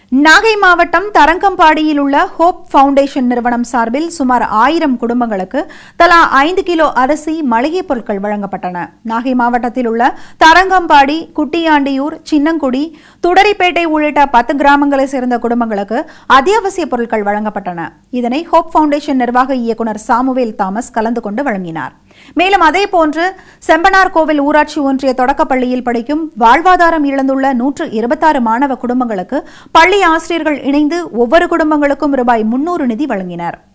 நாகை மாவட்டம் தரங்கம்பாடியில் உள்ள ஹோப் ஃபவுண்டேஷன் நிறுவனம் சார்பில் சுமார் ஆயிரம் குடும்பங்களுக்கு தலா ஐந்து கிலோ அரிசி மளிகைப் பொருட்கள் வழங்கப்பட்டன நாகை மாவட்டத்தில் உள்ள தரங்கம்பாடி குட்டியாண்டியூர் சின்னங்குடி துடரிப்பேட்டை உள்ளிட்ட பத்து கிராமங்களை சேர்ந்த குடும்பங்களுக்கு அத்தியாவசிய பொருட்கள் வழங்கப்பட்டன இதனை ஹோப் ஃபவுண்டேஷன் நிர்வாக இயக்குநர் சாமுவேல் தாமஸ் கலந்து கொண்டு வழங்கினார் மேலும் அதேபோன்று செம்பனார் கோவில் ஊராட்சி ஒன்றிய தொடக்கப்பள்ளியில் படிக்கும் வாழ்வாதாரம் இழந்துள்ள நூற்று இருபத்தாறு மாணவ குடும்பங்களுக்கு பள்ளி ஆசிரியர்கள் இணைந்து ஒவ்வொரு குடும்பங்களுக்கும் ரூபாய் முன்னூறு நிதி வழங்கினர்